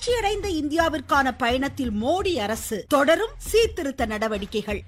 வளர்ச்சியடைந்த இந்தியாவிற்கான பயணத்தில் மோடி அரசு தொடரும் சீர்திருத்த நடவடிக்கைகள்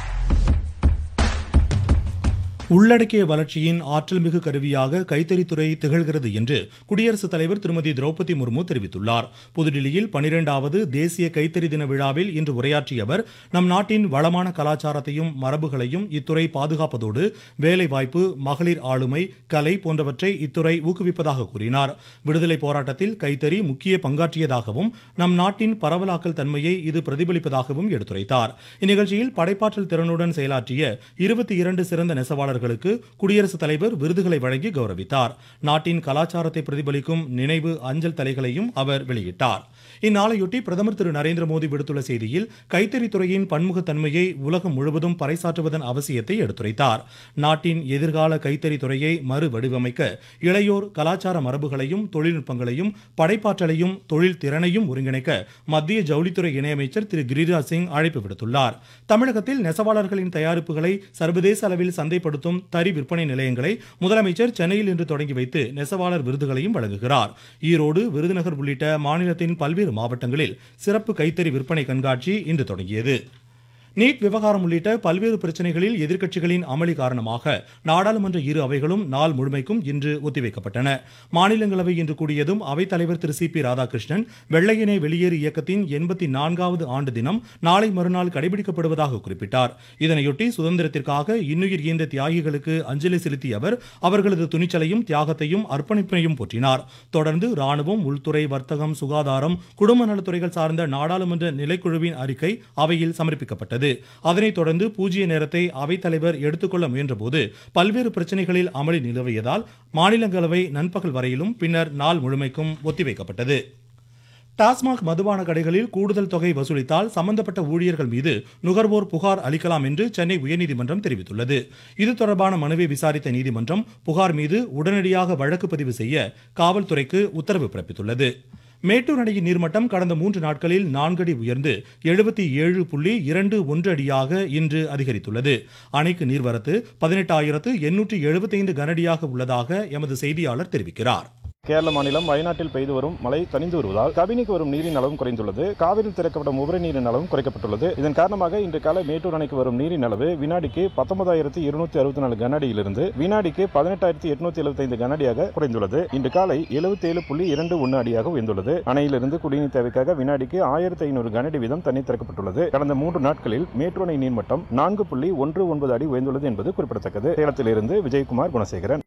உள்ளடக்கிய வளர்ச்சியின் ஆற்றல் மிகு கருவியாக கைத்தறித்துறை திகழ்கிறது என்று குடியரசுத் தலைவர் திருமதி திரௌபதி முர்மு தெரிவித்துள்ளார் புதுடில்லியில் பனிரெண்டாவது தேசிய கைத்தறி தின விழாவில் இன்று உரையாற்றிய அவர் நம் நாட்டின் வளமான கலாச்சாரத்தையும் மரபுகளையும் இத்துறை பாதுகாப்பதோடு வேலைவாய்ப்பு மகளிர் ஆளுமை கலை போன்றவற்றை இத்துறை ஊக்குவிப்பதாக கூறினார் விடுதலை போராட்டத்தில் கைத்தறி முக்கிய பங்காற்றியதாகவும் நம் நாட்டின் பரவலாக்கல் தன்மையை இது பிரதிபலிப்பதாகவும் எடுத்துரைத்தார் இந்நிகழ்ச்சியில் படைப்பாற்றல் திறனுடன் செயலாற்றிய இருபத்தி இரண்டு சிறந்த நெசவாளர்களுக்கு குடியரசுத் தலைவர் விருதுகளை வழங்கி கௌரவித்தார் நாட்டின் கலாச்சாரத்தை பிரதிபலிக்கும் நினைவு அஞ்சல் தலைகளையும் அவர் வெளியிட்டார் இந்நாளையொட்டி பிரதமர் திரு நரேந்திர மோடி விடுத்துள்ள செய்தியில் கைத்தறித்துறையின் பன்முகத்தன்மையை உலகம் முழுவதும் பறைசாற்றுவதன் அவசியத்தை எடுத்துரைத்தார் நாட்டின் எதிர்கால கைத்தறி துறையை மறு வடிவமைக்க இளையோர் கலாச்சார மரபுகளையும் தொழில்நுட்பங்களையும் படைப்பாற்றலையும் தொழில் திறனையும் ஒருங்கிணைக்க மத்திய ஜவுளித்துறை இணையமைச்சர் திரு கிரிராஜ் சிங் அழைப்பு விடுத்துள்ளார் தமிழகத்தில் நெசவாளர்களின் தயாரிப்புகளை சர்வதேச அளவில் சந்தைப்படுத்தும் தறி விற்பனை நிலையங்களை முதலமைச்சர் சென்னையில் இன்று தொடங்கி வைத்து நெசவாளர் விருதுகளையும் வழங்குகிறார் ஈரோடு விருதுநகர் உள்ளிட்ட மாநிலத்தின் பல்வேறு மாவட்டங்களில் சிறப்பு கைத்தறி விற்பனை கண்காட்சி இன்று தொடங்கியது நீட் விவகாரம் உள்ளிட்ட பல்வேறு பிரச்சனைகளில் எதிர்க்கட்சிகளின் அமளி காரணமாக நாடாளுமன்ற இரு அவைகளும் நாள் முழுமைக்கும் இன்று ஒத்திவைக்கப்பட்டன மாநிலங்களவை இன்று கூடியதும் அவைத்தலைவர் திரு சி பி ராதாகிருஷ்ணன் வெள்ளையனே வெளியேறு இயக்கத்தின் எண்பத்தி நான்காவது ஆண்டு தினம் நாளை மறுநாள் கடைபிடிக்கப்படுவதாக குறிப்பிட்டார் இதனையொட்டி சுதந்திரத்திற்காக இன்னுயிர் ஈந்த தியாகிகளுக்கு அஞ்சலி செலுத்திய அவர் அவர்களது துணிச்சலையும் தியாகத்தையும் அர்ப்பணிப்பையும் போற்றினார் தொடர்ந்து ராணுவம் உள்துறை வர்த்தகம் சுகாதாரம் குடும்ப நலத்துறைகள் சார்ந்த நாடாளுமன்ற நிலைக்குழுவின் அறிக்கை அவையில் சமர்ப்பிக்கப்பட்டது அதனைத் தொடர்ந்து பூஜ்ய நேரத்தை அவைத்தலைவர் எடுத்துக்கொள்ள முயன்றபோது பல்வேறு பிரச்சனைகளில் அமளி நிலவியதால் மாநிலங்களவை நண்பகல் வரையிலும் பின்னர் நாள் முழுமைக்கும் ஒத்திவைக்கப்பட்டது டாஸ்மாக் மதுபான கடைகளில் கூடுதல் தொகை வசூலித்தால் சம்பந்தப்பட்ட ஊழியர்கள் மீது நுகர்வோர் புகார் அளிக்கலாம் என்று சென்னை உயர்நீதிமன்றம் தெரிவித்துள்ளது இது தொடர்பான மனுவை விசாரித்த நீதிமன்றம் புகார் மீது உடனடியாக வழக்கு பதிவு செய்ய காவல்துறைக்கு உத்தரவு பிறப்பித்துள்ளது மேட்டூர் அணையின் நீர்மட்டம் கடந்த மூன்று நாட்களில் நான்கு அடி உயர்ந்து எழுபத்தி ஏழு புள்ளி இரண்டு ஒன்று அடியாக இன்று அதிகரித்துள்ளது அணைக்கு நீர்வரத்து பதினெட்டாயிரத்து எண்ணூற்றி எழுபத்தைந்து கனஅடியாக உள்ளதாக எமது செய்தியாளர் தெரிவிக்கிறார் கேரள மாநிலம் வயநாட்டில் பெய்து வரும் மழை தணிந்து வருவதால் கபினிக்கு வரும் நீரின் அளவும் குறைந்துள்ளது காவிரியில் திறக்கப்படும் உபரி நீரின் அளவும் குறைக்கப்பட்டுள்ளது இதன் காரணமாக இன்று காலை மேட்டூர் அணைக்கு வரும் நீரின் அளவு வினாடிக்கு பத்தொன்பதாயிரத்தி இருநூத்தி அறுபத்தி நாலு கனஅடியிலிருந்து வினாடிக்கு பதினெட்டாயிரத்தி எட்நூத்தி எழுபத்தைந்து கனஅடியாக குறைந்துள்ளது இன்று காலை எழுபத்தி ஏழு புள்ளி இரண்டு ஒன்று அடியாக உயர்ந்துள்ளது அணையிலிருந்து குடிநீர் தேவைக்காக வினாடிக்கு ஆயிரத்தி ஐநூறு கனஅடி வீதம் தண்ணீர் திறக்கப்பட்டுள்ளது கடந்த மூன்று நாட்களில் மேட்டூர் அணை நீர்மட்டம் நான்கு புள்ளி ஒன்று ஒன்பது அடி உயர்ந்துள்ளது என்பது குறிப்பிடத்தக்கது சேலத்திலிருந்து விஜயகுமார் குணசேகரன்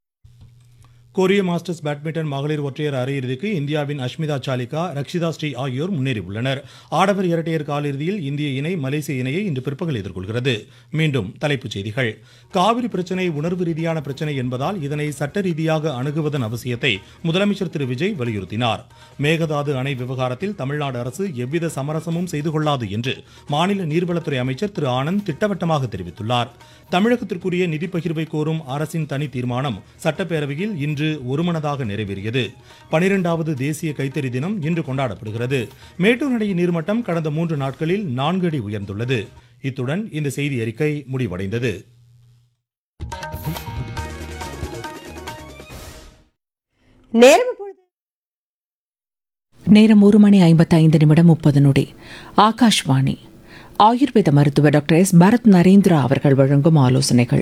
கொரிய மாஸ்டர்ஸ் பேட்மிண்டன் மகளிர் ஒற்றையர் அரையிறுதிக்கு இந்தியாவின் அஷ்மிதா சாலிகா ரக்ஷிதா ஸ்ரீ ஆகியோர் முன்னேறியுள்ளனர் ஆடவர் இரட்டையர் காலிறுதியில் இந்திய இணை மலேசிய இணையை இன்று பிற்பகல் எதிர்கொள்கிறது மீண்டும் தலைப்புச் செய்திகள் காவிரி பிரச்சனை உணர்வு ரீதியான பிரச்சனை என்பதால் இதனை சட்ட ரீதியாக அணுகுவதன் அவசியத்தை முதலமைச்சர் திரு விஜய் வலியுறுத்தினார் மேகதாது அணை விவகாரத்தில் தமிழ்நாடு அரசு எவ்வித சமரசமும் செய்து கொள்ளாது என்று மாநில நீர்வளத்துறை அமைச்சர் திரு ஆனந்த் திட்டவட்டமாக தெரிவித்துள்ளார் தமிழகத்திற்குரிய நிதி பகிர்வை கோரும் அரசின் தனி தீர்மானம் சட்டப்பேரவையில் இன்று ஒருமனதாக நிறைவேறியது பனிரெண்டாவது தேசிய கைத்தறி தினம் இன்று கொண்டாடப்படுகிறது மேட்டூர் அணையின் நீர்மட்டம் கடந்த மூன்று நாட்களில் நான்கு அடி உயர்ந்துள்ளது இத்துடன் இந்த செய்தி அறிக்கை முடிவடைந்தது நேரம் இப்பொழுது நேரம் ஒரு மணி ஐம்பத்தைந்து நிமிடம் முப்பது நொடி ஆகாஷ்வாணி ஆயுர்வேத மருத்துவர் டாக்டர் எஸ் பரத் நரேந்திரா அவர்கள் வழங்கும் ஆலோசனைகள்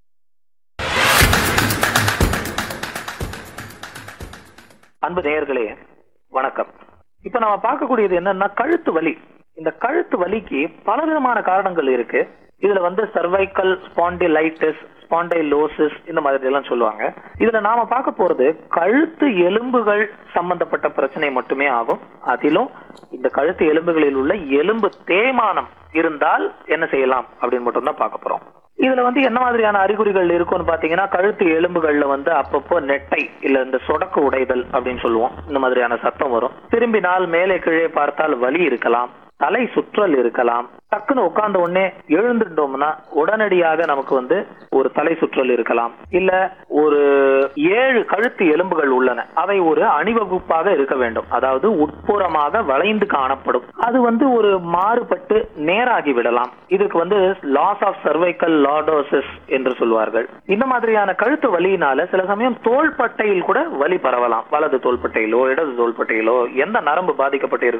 அன்பு நேயர்களே வணக்கம் இப்ப நம்ம பார்க்கக்கூடியது என்னன்னா கழுத்து வலி இந்த கழுத்து வலிக்கு பலவிதமான காரணங்கள் இருக்கு இதுல வந்து சர்வைக்கல் ஸ்பாண்டிலைட்டிஸ் ஸ்பாண்டைலோசிஸ் இந்த மாதிரி எல்லாம் சொல்லுவாங்க இதுல நாம பார்க்க போறது கழுத்து எலும்புகள் சம்பந்தப்பட்ட பிரச்சனை மட்டுமே ஆகும் அதிலும் இந்த கழுத்து எலும்புகளில் உள்ள எலும்பு தேய்மானம் இருந்தால் என்ன செய்யலாம் அப்படின்னு மட்டும் தான் பார்க்க போறோம் இதுல வந்து என்ன மாதிரியான அறிகுறிகள் இருக்கும்னு பாத்தீங்கன்னா கழுத்து எலும்புகள்ல வந்து அப்பப்போ நெட்டை இல்ல இந்த சொடக்கு உடைதல் அப்படின்னு சொல்லுவோம் இந்த மாதிரியான சத்தம் வரும் திரும்பினால் மேலே கீழே பார்த்தால் வலி இருக்கலாம் தலை சுற்றல் இருக்கலாம் டக்குன்னு உட்கார்ந்த உடனே எழுந்துட்டோம்னா உடனடியாக நமக்கு வந்து ஒரு தலை சுற்றல் இருக்கலாம் இல்ல ஒரு ஏழு கழுத்து எலும்புகள் உள்ளன அவை ஒரு அணிவகுப்பாக இருக்க வேண்டும் அதாவது உட்புறமாக வளைந்து காணப்படும் அது வந்து ஒரு மாறுபட்டு நேராகி விடலாம் இதுக்கு வந்து லாஸ் ஆஃப் சர்வைக்கல் லாடோசிஸ் என்று சொல்வார்கள் இந்த மாதிரியான கழுத்து வலியினால சில சமயம் தோள்பட்டையில் கூட வலி பரவலாம் வலது தோள்பட்டையிலோ இடது தோள்பட்டையிலோ எந்த நரம்பு பாதிக்கப்பட்டு இருக்கு